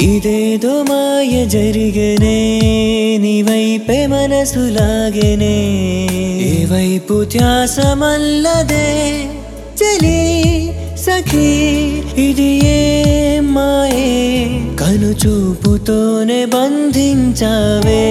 ఇదేదో మాయ జరిగనే నీ వైపే మనసు లాగనే ఏ వైపు ధ్యాసమల్లదే చలి సఖీ ఇది ఏ మాయే కను చూపుతోనే బంధించావే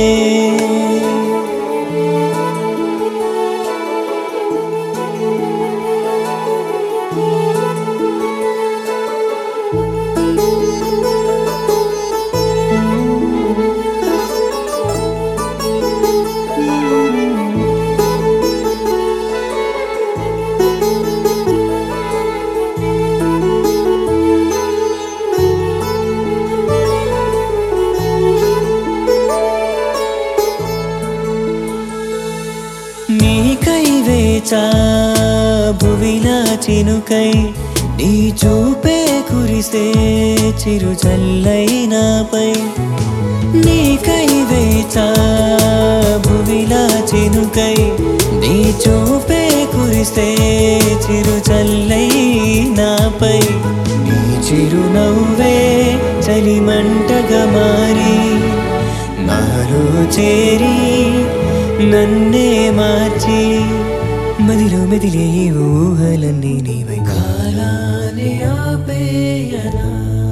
నీకై వేచా భువిలా చినుకై నీ చూపే కురిసే చిరు చల్లైనాపై నీకై వేచా భువిలా చినుకై నీ చూపే కురిసే చిరు చల్లైనాపై నీ చిరునవ్వే చలిమంటగా మారి నాలో చేరి నన్నే మార్చి మదిలో మెదిలే ఈ ఊహలన్నీ నీవై కాలాన్ని ఆపేయనా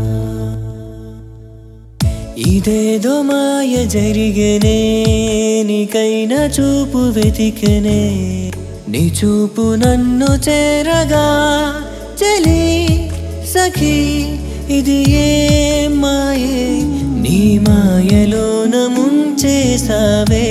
ఇదేదో మాయ జరిగనే నీకైనా చూపు వెతికనే నీ చూపు నన్ను చేరగా చలి సఖీ ఇది ఏ మాయే నీ మాయలోన ముంచేసావే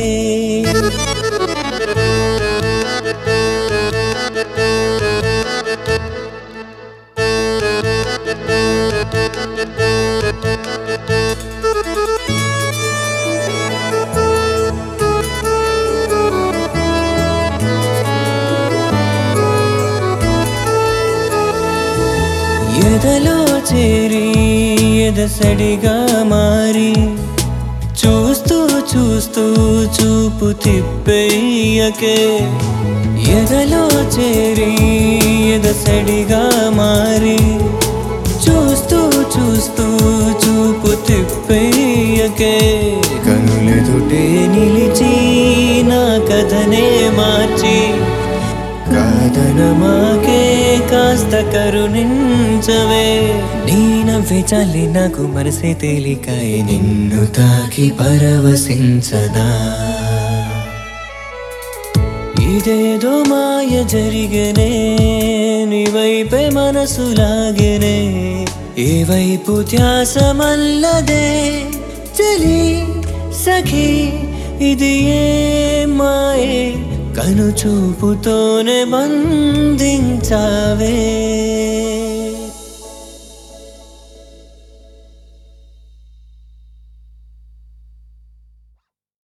ఎదలో చేరి ఎదసడిగా మారి చూస్తూ చూస్తూ చూపు తిప్పేయకే ఎదలో చేరి ఎదసడిగా మారి చూస్తూ చూస్తూ చూపు తిప్పేయకే కనులెదుటే నిలిచి నా కథనే మార్చి కాదనమాకే కాస్త కరుణించవే నీ నవ్వే చాలి నాకు మనసే తేలికాయ నిన్ను తాకి పరవశించదా ఇదేదో మాయ జరిగనే నీ వైపే మనసు లాగనే ఏ వైపు ధ్యాసమల్లదే చలి సఖీ ఇది ఏ మాయే కను చూపుతోనే బంధించావే